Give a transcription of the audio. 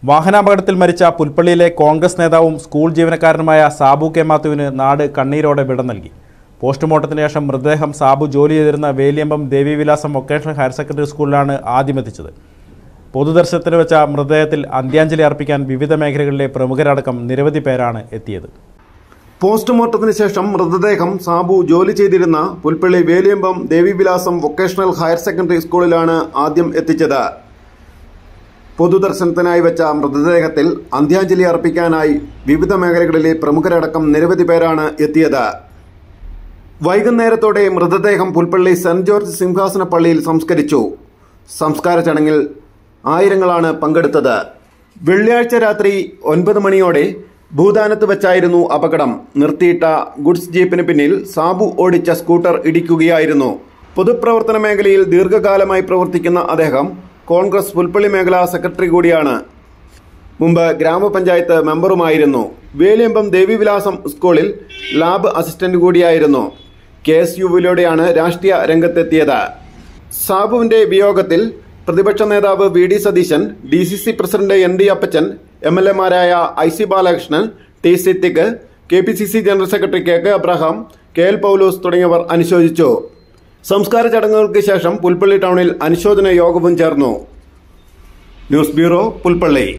വാഹനാപകടത്തിൽ മരിച്ച പുൽപ്പള്ളിയിലെ കോൺഗ്രസ് നേതാവും സ്കൂൾ ജീവനക്കാരനുമായ സാബു കെ മാത്യുവിന് നാട് കണ്ണീരോടെ വിട നൽകി പോസ്റ്റ്മോർട്ടത്തിന് ശേഷം മൃതദേഹം സാബു ജോലി ചെയ്തിരുന്ന Veliyambam Devivilasam vocational higher secondary സ്കൂളിലാണ് ആദ്യമെത്തിച്ചത് പൊതുദർശനത്തിന് വെച്ച മൃതദേഹത്തിൽ അന്ത്യാഞ്ജലി അർപ്പിക്കാൻ വിവിധ മേഖലകളിലെ പ്രമുഖരടക്കം നിരവധി പേരാണ് എത്തിയത് പോസ്റ്റ്മോർട്ടത്തിന് ശേഷം മൃതദേഹം സാബു ജോലി ചെയ്തിരുന്ന Pulpally Veliyambam Devivilasam vocational higher secondary സ്കൂളിലാണ് ആദ്യം എത്തിച്ചത് പൊതുദർശനത്തിനായി വെച്ച മൃതദേഹത്തിൽ അന്ത്യാഞ്ജലി അർപ്പിക്കാനായി വിവിധ മേഖലകളിലെ പ്രമുഖരടക്കം നിരവധി പേരാണ് എത്തിയത് വൈകുന്നേരത്തോടെ മൃതദേഹം പുൽപ്പള്ളി സെന്റ് ജോർജ് സിംഹാസന പള്ളിയിൽ സംസ്കരിച്ചു സംസ്കാര ചടങ്ങിൽ ആയിരങ്ങളാണ് പങ്കെടുത്തത് വെള്ളിയാഴ്ച രാത്രി ഒൻപത് മണിയോടെ ഭൂതാനത്ത് വെച്ചായിരുന്നു അപകടം നിർത്തിയിട്ട ഗുഡ്സ് ജീപ്പിന് പിന്നിൽ സാബു ഓടിച്ച സ്കൂട്ടർ ഇടിക്കുകയായിരുന്നു പൊതുപ്രവർത്തന മേഖലയിൽ ദീർഘകാലമായി പ്രവർത്തിക്കുന്ന അദ്ദേഹം കോൺഗ്രസ് പുൽപ്പള്ളി മേഖലാ സെക്രട്ടറി കൂടിയാണ് മുമ്പ് ഗ്രാമപഞ്ചായത്ത് മെമ്പറുമായിരുന്നു വേലിയമ്പം ദേവിവിലാസം സ്കൂളിൽ ലാബ് അസിസ്റ്റന്റ് കൂടിയായിരുന്നു കെ എസ് യുവിലൂടെയാണ് രാഷ്ട്രീയ രംഗത്തെത്തിയത് സാബുവിന്റെ വിയോഗത്തിൽ പ്രതിപക്ഷ നേതാവ് V D Satheesan D C C president N D Appachan M L എമാരായ I C Balakrishnan T Siddique K P C C general secretary K K Abraham K L Paulose തുടങ്ങിയവർ അനുശോചിച്ചു സംസ്കാര ചടങ്ങുകൾക്ക് ശേഷം പുൽപ്പള്ളി ടൗണിൽ അനുശോചന യോഗവും ചേർന്നു ന്യൂസ് ബ്യൂറോ പുൽപ്പള്ളി